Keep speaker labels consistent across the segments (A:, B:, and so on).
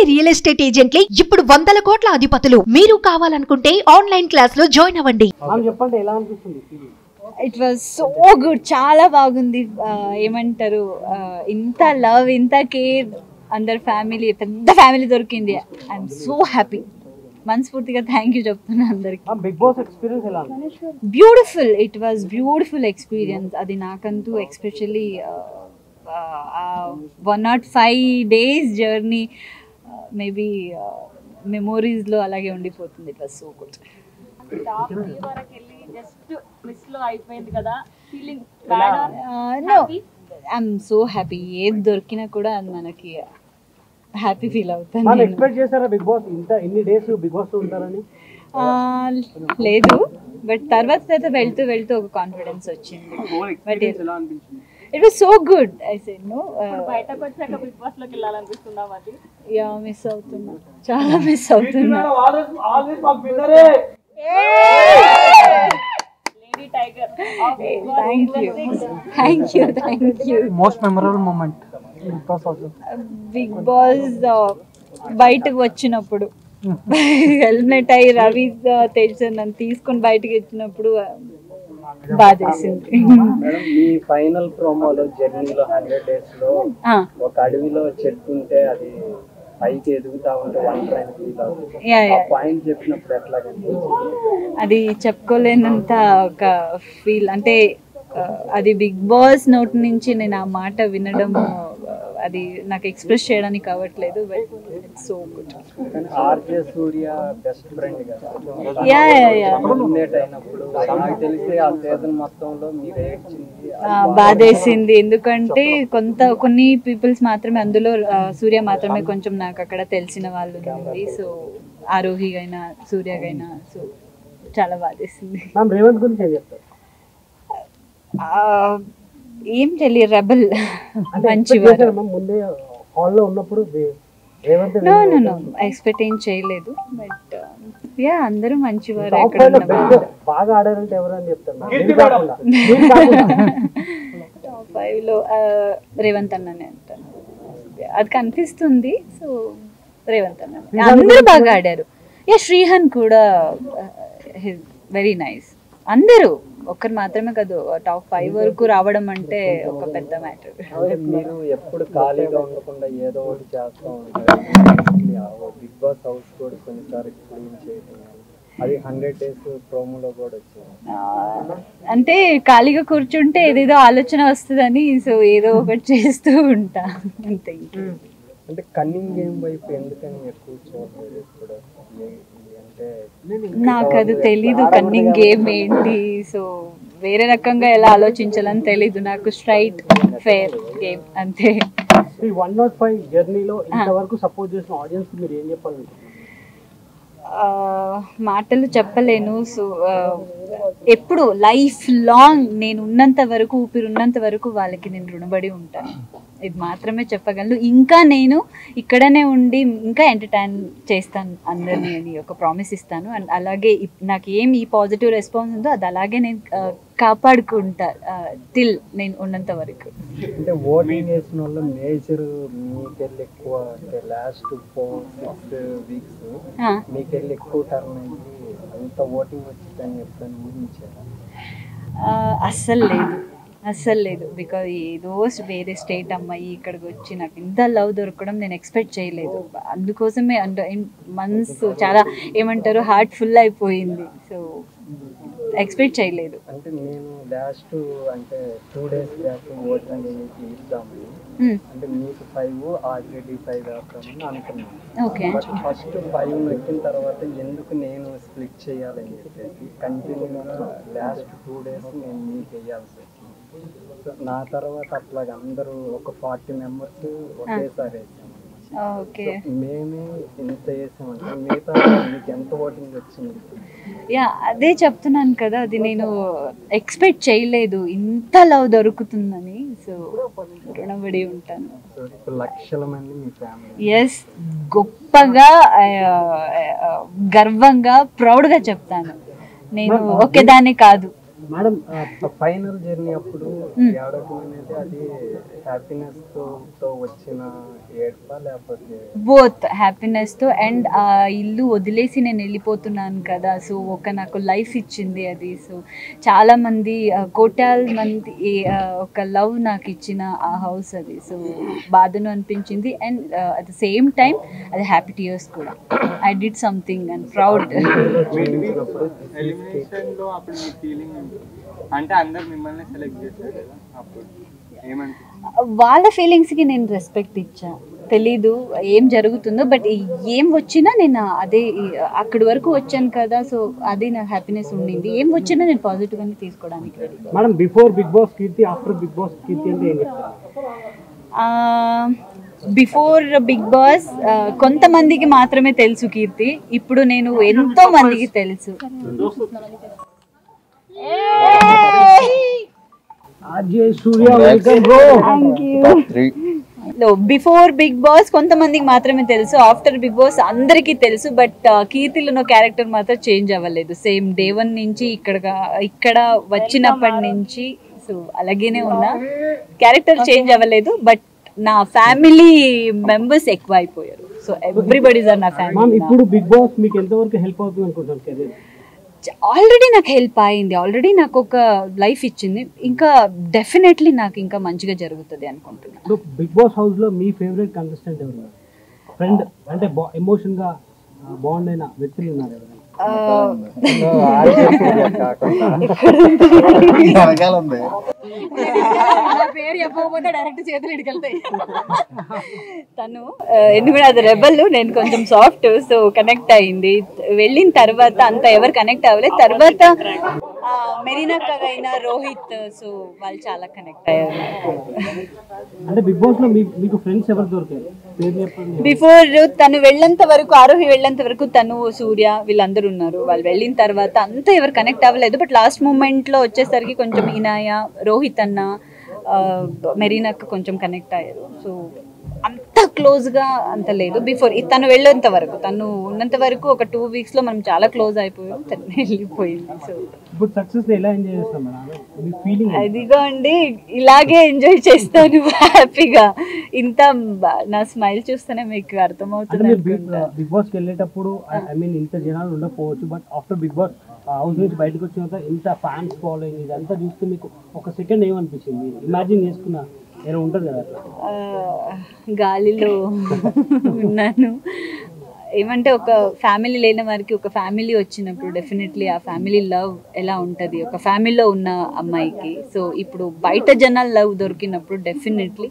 A: కొంతమంది real estate ఏజెంట్లే ఇప్పుడు వందల కోట్ల అధిపతులు మీరు కావాలనుకుంటే ఆన్లైన్ క్లాస్ లో జాయిన్ అవ్వండి
B: మ్యామ్ చెప్పండి ఎలా అనిపిస్తుంది serial
C: it was so good చాలా బాగుంది ఆ, ఏమంటారు ఆ, ఇంత లవ్ ఇంత కేర్ అందరు ఫ్యామిలీ పెద్ద ఫ్యామిలీ దొరికింది ఐఎమ్ సో హ్యాపీ మనస్ఫూర్తిగా థ్యాంక్ యూ చెప్తున్నా అందరికి
B: మ్యామ్ బిగ్ బాస్ ఎక్స్పీరియన్స్ ఎలా ఉంది
C: beautiful it was beautiful experience అది నాకంటూ especially one not five days journey maybe మెమోరీస్లో అలాగే ఉండిపోతుంది it was so good
D: top three వరకు వెళ్ళి జస్ట్ మిస్ లో అయిపోయింది కదా feeling bad
C: no I'm so happy ఏది దొరికినా కూడా అది మనకి హ్యాపీ ఫీల్ అవుతాను
B: మ్యామ్
C: నేను.
B: ఎక్స్పెక్ట్ చేశారా బిగ్ బాస్ ఇంత ఇన్ని డేస్ బిగ్ బాస్ ఉంటారని
C: ఆ, లేదు బట్ తర్వాత తర్వాత వెళ్తూ వెళ్తూ ఒక కాన్ఫిడెన్స్ వచ్చింది బట్
B: ఎలా అనిపించింది
C: it was so good I said no
D: బయటకు వచ్చాక బిగ్ బాస్ లోకి వెళ్ళాలనిపిస్తుందా మరి
C: యా మిస్ అవుతున్నా చాలా మిస్ అవుతున్నా
D: lady tiger
C: thank you thank you thank you
B: most memorable moment Bigg Boss also
C: Bigg Boss బయటకు వచ్చినప్పుడు హెల్మెట్ అయ్యి రవి తెలిసి నన్ను తీసుకొని బయటకు వచ్చినప్పుడు బాధేసింది
E: మేడం మీ ఫైనల్ ప్రోమోలో జర్నీలో హండ్రెడ్ డేస్ లో
C: ఆ,
E: ఒక అడవిలో చెట్టు ఉంటే అది పైకి ఎదుగుతా ఉంటే ఒంటరి ఫీల్ అవుతుంది
C: యా
E: ఆ
C: యా
E: పాయింట్ చెప్పినప్పుడు ఎట్లా కనిపించింది
C: అది చెప్పుకోలేనంత ఒక ఫీల్ అంటే ఆ, అది బిగ్ బాస్ నోట్ నుంచి నేను ఆ మాట వినడం ఆ, అది నాకు ఎక్స్ప్రెస్ చేయడానికి అవ్వట్లేదు బట్ ఇట్స్ సో గుడ్
E: కానీ ఆర్జే సూర్య బెస్ట్ ఫ్రెండ్ కదా
C: యా యా యా
E: ఎలిమినేట్ అయినప్పుడు నాకు తెలిసి ఆ సీజన్ మొత్తంలో మీరు ఏడ్చింది
C: ఆ, బాధేసింది ఎందుకంటే కొంత కొన్ని పీపుల్స్ మాత్రమే అందులో ఆ, సూర్య మాత్రమే కొంచెం నాకు అక్కడ తెలిసిన వాళ్ళు ఉంది సో ఆరోహిగైనా సూర్యగైనా సో చాలా బాధేసింది
B: మ్యామ్ రేవంత్ గురించి ఏం చెప్తారు
C: ఆ, ఏం తెలియదు రెబల్
B: అంటే
C: మంచి
B: expect చేశారా మ్యామ్ ముందే హాల్లో ఉన్నప్పుడు రే- Revanth
C: no no no expect ఏం చేయలేదు బట్ యా అందరూ మంచివారు
B: టాప్
C: ఎక్కడ
B: ఫైవ్ లో
C: ఉన్న
B: బెస్ట్ బాగా ఆడారంటే ఎవరు అని చెప్తారు మ్యామ్? మీరు కాకుండా. మీరు కాకుండా.
C: టాప్ ఫైవ్ లో ఆ, రేవంత్ అన్ననే అంటాను అది కనిపిస్తుంది సో రేవంత్ అన్న అందరూ బాగా ఆడారు యా శ్రీహన్ కూడా వెరీ నైస్ అందరూ ఒక్కరు మాత్రమే కాదు టాప్ ఫైవ్ వరకు రావడం అంటే ఒక పెద్ద మ్యాటర్
E: అంటే మీరు ఎప్పుడు ఖాళీగా ఉండకుండా ఏదో ఒకటి చేస్తూ ఉంటారు బిగ్ బాస్ హౌస్ కూడా కొన్నిసార్లు క్లీన్ చేయడం కానీ. అది హండ్రెడ్ డేస్ ప్రోమోలో కూడా వచ్చింది
C: అంటే ఖాళీగా కూర్చుంటే ఏదేదో ఆలోచన వస్తుందని సో ఏదో ఒకటి చేస్తూ ఉంటా అంతే
E: అంటే కన్నింగ్ గేమ్ వైపు ఎందుకని ఎక్కువ చూడలేదు ఇప్పుడు ఏ- అంటే
C: నాకు అది తెలీదు కన్నింగ్ గేమ్ ఏంటి సో వేరే రకంగా ఎలా ఆలోచించాలని తెలీదు నాకు స్ట్రైట్ ఫేర్ గేమ్ అంతే
B: ఈ వన్ నాట్ ఫైవ్ జర్నీలో ఇంతవరకు సపోర్ట్ చేసిన ఆడియన్స్ మీరు ఏం చెప్పాలనుకుంటున్నారు
C: ఆ, మాటలు చెప్పలేను సో ఆ, ఎప్పుడు లైఫ్ లాంగ్ నేను ఉన్నంత వరకు ఊపిరి ఉన్నంత వరకు వాళ్ళకి నేను రుణపడి ఉంటాను ఇది మాత్రమే చెప్పగలను ఇంకా నేను ఇక్కడనే ఉండి ఇంకా ఎంటర్టైన్ చేస్తాను అందరినీ అని ఒక ప్రామిస్ ఇస్తాను అండ్ అలాగే ఇప్- నాకు ఏం ఈ పాజిటివ్ రెస్పాన్స్ ఉందో అది అలాగే నేను ఆ, కాపాడుకుంటా టిల్ నేను ఉన్నంత వరకు
E: అంటే ఓటింగ్ వేసిన వాళ్ళు మేజర్ మీకెళ్ళి ఎక్కువ అంటే లాస్ట్ ఫోర్ సిక్స్ వీక్స్
C: ఆ.
E: మీకెళ్ళి ఎక్కువ టర్న్ అయ్యి అంత ఓటింగ్ వచ్చిందని చెప్పని ఊహించారా
C: ఆ, అస్సలు లేదు అస్సలు లేదు బికాజ్ ఏదో వేరే స్టేట్ అమ్మాయి ఇక్కడికి వచ్చి నాకు ఇంత లవ్ దొరకడం నేను ఎక్స్పెక్ట్ చేయలేదు అందుకోసమే అంత మనసు చాలా ఏమంటారు హార్ట్ ఫుల్ అయిపోయింది సో ఎక్స్పెక్ట్ చేయలేదు
E: అంటే నేను లాస్ట్ అంటే టూ డేస్ బ్యాక్ ఓటింగ్ ఇద్దామని
C: Hmm.
E: అంటే మీకు ఫైవ్ ఆల్రెడీ ఫైవ్ వేస్తామని అనుకున్నాను
C: ఓకే
E: బట్ ఫస్ట్ ఫైవ్ నొక్కిన తర్వాత ఎందుకు నేను స్ప్లిట్ చేయాలని చెప్పేసి కంటిన్యూగా లాస్ట్ టూ డేస్ నేను మీకు వేయాల్సి వచ్చింది సో నా తర్వాత అట్లాగా అందరూ ఒక ఫార్టీ మెంబర్స్ ఒకేసారి వేసాము
C: ఓకే
E: మేమే ఇంత వేసామంటే మిగతా మీకు ఎంత ఓటింగ్ వచ్చింది
C: యా అదే చెప్తున్నాను కదా అది నేను ఎక్స్పెక్ట్ చేయలేదు ఇంత లవ్ దొరుకుతుందని సో రుణపడి ఉంటాను
E: సో ఇప్పుడు లక్షల మంది మీ ఫ్యామిలీ
C: ఎస్ గొప్పగా ఆ, ఆ, గర్వంగా ప్రౌడ్గా చెప్తాను నేను ఒకేదాన్ని కాదు
B: మేడం
E: ఫైనల్ జర్నీ అప్పుడు ఏడవటం అనేది అది హ్యాపీనెస్ తో తో వచ్చిన ఏడ్పా లేకపోతే
C: బోత్ హ్యాపీనెస్తో అండ్ ఆ ఇల్లు వదిలేసి నేను వెళ్ళిపోతున్నాను కదా సో ఒక నాకు లైఫ్ ఇచ్చింది అది సో చాలామంది కోటాల్ మంది ఆ, ఒక లవ్ నాకు ఇచ్చిన ఆ హౌస్ అది సో బాధను అనిపించింది and at the same time అది హ్యాపీ టీయర్స్ కూడా I did something and proud
F: elimination లో అప్పుడు మీ ఫీలింగ్ అంటే అందరు మిమ్మల్ని సెలెక్ట్ చేశారు కదా అప్పుడు ఏమనిపించింది
C: వాళ్ళ ఫీలింగ్స్కి నేను రెస్పెక్ట్ ఇచ్చా తెలీదు ఏం జరుగుతుందో బట్ ఏం వచ్చినా నేను అదే అక్కడి వరకు వచ్చాను కదా సో అది నా హ్యాపీనెస్ ఉండింది ఏం వచ్చినా నేను పాజిటివ్గానే తీసుకోవడానికి ready.
B: Madam before Bigg Boss Kirti after Bigg Boss Kirti అంటే ఏం చెప్తారు
C: బిఫోర్ బిగ్ బాస్ కొంతమందికి మాత్రమే తెలుసు కీర్తి ఇప్పుడు నేను ఎంతో మందికి తెలుసు
B: Ajay Surya welcome bro
C: before Bigg Boss కొంతమందికి మాత్రమే తెలుసు ఆఫ్టర్ బిగ్ బాస్ అందరికీ తెలుసు బట్ కీర్తిలో క్యారెక్టర్ మాత్రం చేంజ్ అవ్వలేదు సేమ్ డే వన్ నుంచి ఇక్కడ ఇక్కడ వచ్చినప్పటి నుంచి సో అలాగేనే ఉన్నా క్యారెక్టర్ చేంజ్ అవ్వలేదు బట్ నా ఫ్యామిలీ మెంబర్స్ ఎక్కువ అయిపోయారు సో ఎవ్రీబడీస్ ఆర్ నా
B: మ్యామ్
C: ఫ్యామిలీ
B: ఇప్పుడు బిగ్ బాస్ మీకు ఎంతవరకు హెల్ప్ అవుతుంది అనుకుంటున్నారు కెరీర్
C: ఆల్రెడీ నాకు హెల్ప్ అయింది ఆల్రెడీ నాకు ఒక లైఫ్ ఇచ్చింది ఇంకా డెఫినెట్లీ నాకు ఇంకా మంచిగా జరుగుతుంది అనుకుంటున్నాను
B: ఇప్పుడు బిగ్ బాస్ హౌస్ లో మీ ఫేవరెట్ కంటెస్టెంట్ ఎవరు ఫ్రెండ్ అంటే ఎమోషన్ గా బాండ్ అయిన వ్యక్తులు ఉన్నారు ఎవరైనా
C: తను ఆ, ఎందుకంటే అది రెబల్ నేను కొంచెం సాఫ్ట్ సో కనెక్ట్ అయింది వెళ్ళిన తర్వాత అంత ఎవరు కనెక్ట్ అవ్వలేదు తర్వాత ఆ, మెరీనా అయినా రోహిత్ సో వాళ్ళు చాలా కనెక్ట్ అయ్యారు
B: అంటే బిగ్ బాస్ లో మీ- మీకు ఫ్రెండ్స్ ఎవరు దొరికారు పేరు చెప్పండి
C: బిఫోర్ తను వెళ్ళేంత వరకు ఆరోహి వెళ్ళేంత వరకు తను సూర్య వీళ్ళందరూ ఉన్నారు వాళ్ళు వెళ్ళిన తర్వాత అంతా ఎవరు కనెక్ట్ అవ్వలేదు బట్ లాస్ట్ మూమెంట్ లో వచ్చేసరికి కొంచెం ఇనాయ రోహిత్ అన్న ఆ, మెరీనాకు కొంచెం కనెక్ట్ అయ్యారు సో అంత క్లోజ్ గా అంత లేదు బిఫోర్ తను వెళ్ళేంత వరకు తను ఉన్నంత వరకు ఒక టూ వీక్స్ లో మనం చాలా క్లోజ్ అయిపోయాం తను వెళ్ళిపోయింది సో
B: ఇప్పుడు సక్సెస్ ఎలా ఎంజాయ్ చేస్తాం మేడం మీ ఫీలింగ్
C: అదిగో అండి ఇలాగే ఎంజాయ్ చేస్తాను హ్యాపీగా ఇంత బ- నా స్మైల్ చూస్తేనే మీకు
B: అంటే
C: అర్థమవుతుంది
B: మీరు బిగ్
C: అనుకుంటా
B: బిగ్ బాస్ కి వెళ్ళేటప్పుడు ఐ మీన్ ఇంత జనాలు ఉండకపోవచ్చు but after Bigg Boss house నుంచి బయటకు వచ్చిన తర్వాత ఇంత ఫ్యాన్స్ ఫాలోయింగ్ ఇదంతా చూస్తే మీకు ఒక సెకండ్ ఏమనిపించింది ఇమాజిన్ చేసుకున్న ఏదో ఉంటుంది కదా అట్లా
C: ఆ, గాలిలో ఉన్నాను ఏమంటే ఒక ఫ్యామిలీ లేని వారికి ఒక ఫ్యామిలీ వచ్చినప్పుడు డెఫినెట్లీ ఆ ఫ్యామిలీ లవ్ ఎలా ఉంటుంది ఒక ఫ్యామిలీలో ఉన్న అమ్మాయికి సో ఇప్పుడు బయట జనాల లవ్ దొరికినప్పుడు డెఫినెట్లీ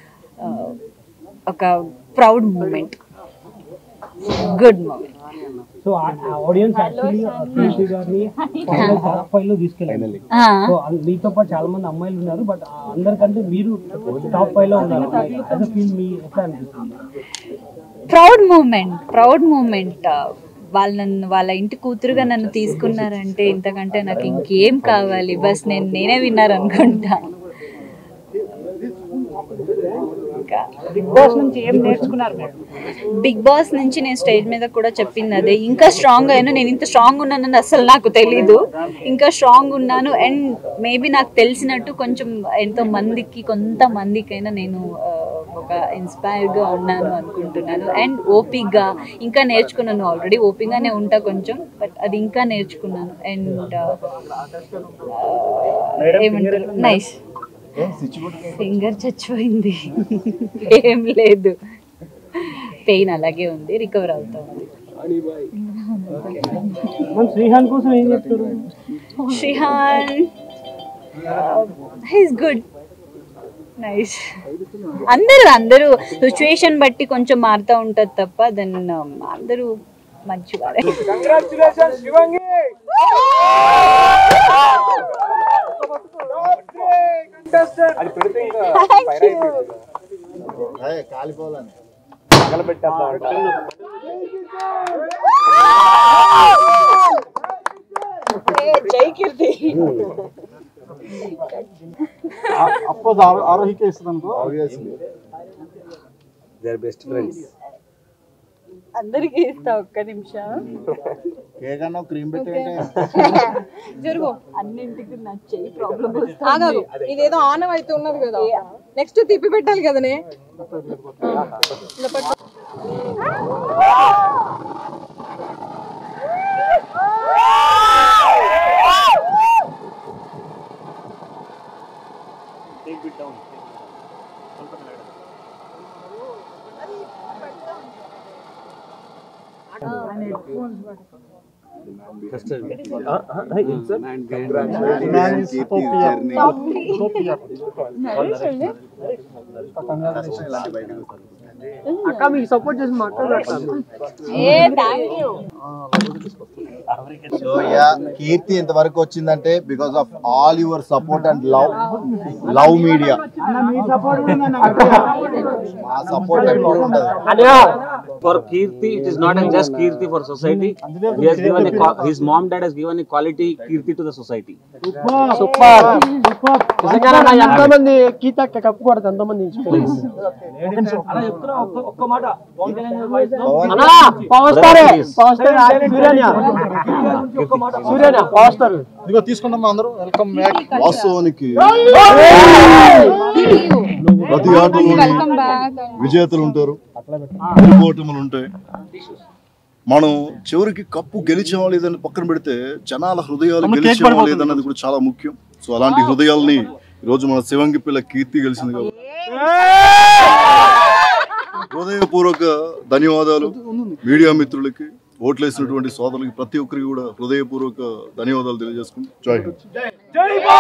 C: ఒక proud moment good moment
B: so audience actually Kirti గారిని టాప్ ఫైవ్ లో తీసుకెళ్ళాలి సో మీతో పాటు చాలా మంది అమ్మాయిలు ఉన్నారు బట్ అందరికంటే మీరు టాప్ ఫైవ్ లో ఉన్నారు అదే ఫీల్ మీ ఎట్లా అనిపిస్తుంది
C: ప్రౌడ్ మూమెంట్ ప్రౌడ్ మూమెంట్ వాళ్ళ నన్ను వాళ్ళ ఇంటి కూతురుగా నన్ను తీసుకున్నారంటే ఇంతకంటే నాకు ఇంకేం కావాలి బస్ నేను నేనే విన్నారనుకుంటా ఇంకా
B: బిగ్ బాస్ నుంచి ఏం నేర్చుకున్నారు మేడం
C: బిగ్ బాస్ నుంచి నేను స్టేజ్ మీద కూడా చెప్పింది అదే ఇంకా స్ట్రాంగ్ అయ్యాను నేను ఇంత స్ట్రాంగ్ ఉన్నానని అసలు నాకు తెలీదు ఇంకా స్ట్రాంగ్ ఉన్నాను అండ్ మేబీ నాకు తెలిసినట్టు కొంచెం ఎంతో మందికి కొంతమందికైనా నేను ఆ, ఒక ఇన్స్పైర్గా ఉన్నాను అనుకుంటున్నాను అండ్ ఓపిక్గా ఇంకా నేర్చుకున్నాను ఆల్రెడీ ఓపిక్గానే ఉంటా కొంచెం బట్ అది ఇంకా నేర్చుకున్నాను అండ్ ఏమంటారు నైస్ ఫింగర్ చచ్చిపోయింది ఏం లేదు పెయిన్ అలాగే ఉంది రికవర్ అవుతా ఉంది
B: మనం శ్రీహాన్ కోసం ఏం చెప్తారు
C: శ్రీహాన్ హీస్ గుడ్ నైస్ అందరూ అందరూ సిచ్యువేషన్ బట్టి కొంచెం మారుతూ ఉంటుంది తప్ప దెన్ అందరూ మంచివారే
G: అఫ్కోర్స్ ఆరోహికే ఇస్తుంది అనుకో
H: దే ఆర్ బెస్ట్ ఫ్రెండ్స్
C: అందరికీ ఇస్తా ఒక్క నిమిషం
G: కేక్ అన్న క్రీమ్ పెట్టి
C: జరుగు అన్నింటికి నచ్చాయి ప్రాబ్లం
H: ఆగదు ఇదేదో ఆనం అయితే ఉన్నది కదా నెక్స్ట్ తిప్పి పెట్టాలి కదనే ఇలా పట్టు.
B: అక్క మీకు సపోర్ట్ చేసి మాట్లాడతాను
C: ఏ thank you
G: so yeah Kirti ఇంతవరకు వచ్చిందంటే because of all your support and love love media మా సపోర్ట్ ఎప్పుడు ఉండదు
I: For Kirti, it is not a just Kirti for society. He has given a, qua- his mom dad has given a quality Kirti to the society.
B: Super నిజంగా నా ఎంతో మంది గీత cup కొడతా ఎంతో మంది ఇన్స్పిరేషన్ ఒక్క మాట అన్నా పవర్ స్టార్ పవర్ స్టార్ సూర్యన్య సూర్యన్య పవర్ స్టార్
G: ఇదిగో తీసుకున్నాం అందరూ వెల్కమ్ బ్యాక్ వాస్తవానికి ప్రతి ఆటలోని విజేతలు ఉంటారు ఓటములు ఉంటాయి మనం చివరికి కప్పు గెలిచామా లేదని పక్కన పెడితే జనాల హృదయాలు గెలిచామా లేదన్నది కూడా చాలా ముఖ్యం సో అలాంటి హృదయాల్ని ఈ రోజు మన శివంగి పిల్ల కీర్తి గెలిచింది కాబట్టి హృదయపూర్వక ధన్యవాదాలు మీడియా మిత్రులకి ఓట్లేసినటువంటి సోదరులకి ప్రతి ఒక్కరికి కూడా హృదయపూర్వక ధన్యవాదాలు తెలియజేసుకుంటూ జై హింద్.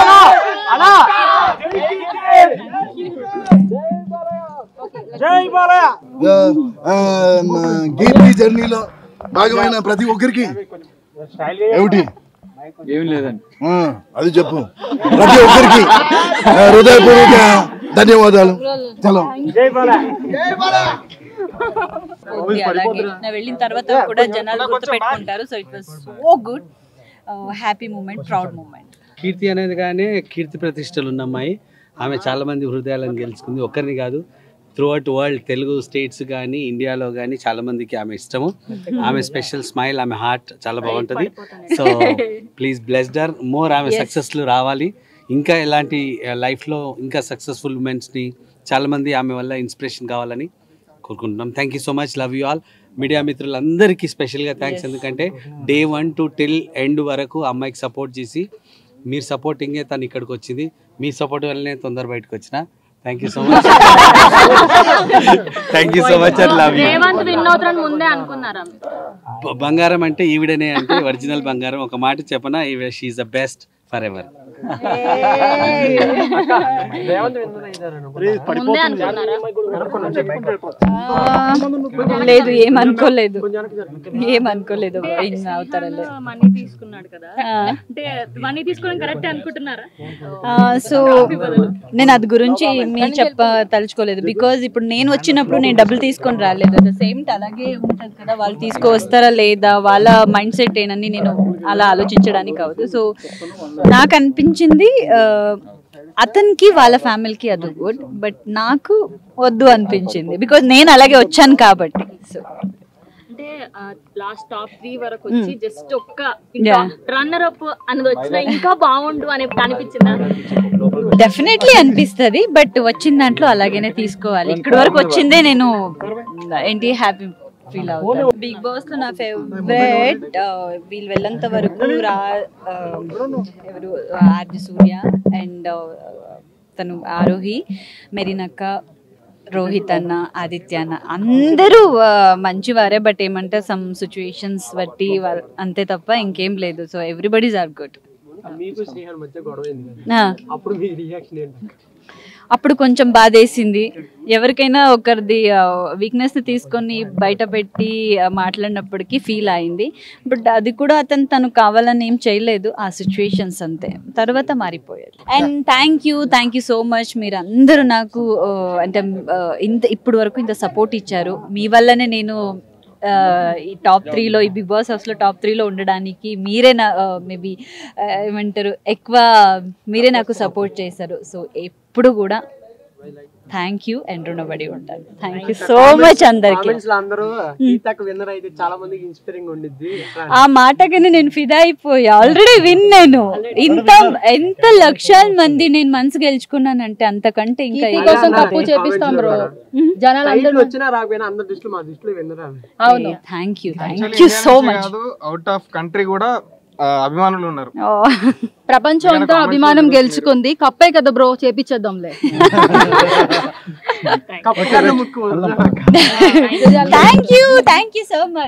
G: ఆ, ఆ, మా కీర్తి జర్నీలో భాగమైన ప్రతి ఒక్కరికి ఏమిటి
F: ఏం లేదండి
G: ఆ, అది చెప్పు ప్రతి ఒక్కరికి ఆ, హృదయపూర్వక ధన్యవాదాలు చలో
C: ఉంది అలాగే నేను వెళ్ళిన తర్వాత కూడా జనాలు గుర్తు పెట్టుకుంటారు so it was so good happy moment proud moment
J: Kirti అనేది కానీ కీర్తి ప్రతిష్టలు ఉన్న అమ్మాయి ఆమె చాలా మంది హృదయాలను గెలుచుకుంది ఒక్కరిని కాదు throughout world Telugu states కానీ ఇండియాలో కానీ చాలా మందికి ఆమె ఇష్టము ఆమె స్పెషల్ స్మైల్ ఆమె హార్ట్ చాలా బాగుంటుంది సో ప్లీజ్ బ్లెస్డర్ మోర్ ఆమె సక్సెస్లు రావాలి ఇంకా ఇలాంటి లైఫ్లో ఇంకా సక్సెస్ఫుల్ ఉమెన్స్ని చాలా మంది ఆమె వల్ల ఇన్స్పిరేషన్ కావాలని కోరుకుంటున్నాం thank you so much love you all media మిత్రులందరికీ స్పెషల్గా థ్యాంక్స్ ఎందుకంటే day one to till end వరకు అమ్మాయికి సపోర్ట్ చేసి మీరు సపోర్టింగే తను ఇక్కడికి వచ్చింది మీ సపోర్ట్ వల్లనే తొందర బయటకు వచ్చిన thank you so much thank you so much and love you
D: Revanth win అవుతారని ముందే అనుకున్నారా
J: బంగారం అంటే ఈవిడనే అంటే ఒరిజినల్ బంగారం ఒక మాట చెప్పనా ఈవిడ she's the best forever
D: ముందే అనుకున్నారా
C: లేదు ఏమనుకోలేదు ఏమనుకోలేదు విన్ అవుతారలే
D: మనీ తీసుకున్నాడు కదా అంటే మనీ తీసుకోవడం కరెక్ట్ అనుకుంటున్నారా
C: సో నేను అది గురించి మీరు చెప్ప తలుచుకోలేదు బికాజ్ ఇప్పుడు నేను వచ్చినప్పుడు నేను డబ్బులు తీసుకొని రాలేదు అట్ ద సేమ్ అలాగే ఉంటుంది కదా వాళ్ళు తీసుకువస్తారా లేదా వాళ్ళ మైండ్ సెట్ ఏనని నేను అలా ఆలోచించడానికి అవ్వదు సో నాకు అనిపించింది ఆ, అతనికి వాళ్ళ ఫ్యామిలీకి అది గుడ్ బట్ నాకు వద్దు అనిపించింది బికాజ్ నేను అలాగే వచ్చాను కాబట్టి సో
D: అంటే లాస్ట్ టాప్ త్రీ వరకు వచ్చి జస్ట్ ఒక్క
C: Yeah.
D: రన్నర్ అప్ అనేది వచ్చినా ఇంకా బాగుండు అని అనిపించిందా
C: డెఫినెట్లీ అనిపిస్తుంది బట్ వచ్చిన దాంట్లో అలాగనే తీసుకోవాలి ఇక్కడ వరకు వచ్చిందే నేను ఏంటి హ్యాపీ ఫీల్ అవుతాను బిగ్ బాస్ లో నా ఫేవరెట్ వీళ్ళు వెళ్ళేంత వరకు రా ఆ, ఎవరు ఆర్జి సూర్య అండ్ తను ఆరోహి మెరినక్క రోహిత్ అన్న ఆదిత్య అన్న అందరూ ఆ, మంచివారే బట్ ఏమంటే సమ్ సిచ్యువేషన్స్ బట్టి వా- అంతే తప్ప ఇంకేం లేదు సో ఎవ్రీబడీస్ ఆర్ గుడ్
B: మీకు శ్రీహాన్ మధ్య గొడవ అయింది కదా అప్పుడు మీ రియాక్షన్ ఏంటి
C: అప్పుడు కొంచెం బాధేసింది ఎవరికైనా ఒకరిది వీక్నెస్ తీసుకొని బయట పెట్టి ఆ, మాట్లాడినప్పటికీ ఫీల్ అయింది బట్ అది కూడా అతను తను కావాలని ఏం చేయలేదు ఆ సిచ్యువేషన్స్ అంతే తర్వాత మారిపోయారు and thank you thank you so much మీరు అందరూ నాకు ఆ, అంటే ఆ, ఇంత ఇప్పుడు వరకు ఇంత సపోర్ట్ ఇచ్చారు మీ వల్లనే నేను ఆ, ఈ టాప్ త్రీలో ఈ బిగ్ బాస్ హౌస్లో టాప్ త్రీలో ఉండడానికి మీరే నా మేబీ ఏమంటారు ఎక్కువ మీరే నాకు సపోర్ట్ చేశారు సో ఎప్పుడు కూడా థ్యాంక్ యూ అండ్ రుణపడి ఉంటాను థ్యాంక్ యూ సో మచ్ అందరికి
K: కామెంట్స్ లో అందరూ గీతకు విన్నర్ అయితే చాలా మందికి ఇన్స్పైరింగ్ ఉండిద్ది
C: ఆ మాటకి నేను ఫిదా అయిపోయా ఆల్రెడీ విన్ నేను ఇంత ఎంత లక్షల మంది నేను మనసు గెలుచుకున్నానంటే అంతకంటే ఇంకా
K: కీర్తి
C: ఏం
K: కోసం
C: కావాలి.
K: కప్పు చేపిస్తాం bro. జనాలు అందరూ వచ్చినా రాకపోయినా అందరి దృష్టిలో మా దృష్టిలో విన్నర్
C: అవును thank you thank you so much
F: out of country కూడా ఆ, అభిమానులు ఉన్నారు
K: ప్రపంచం అంతా అభిమానం గెలుచుకుంది కప్పే కదా బ్రో చేపించేద్దాంలే
C: thank you thank you so much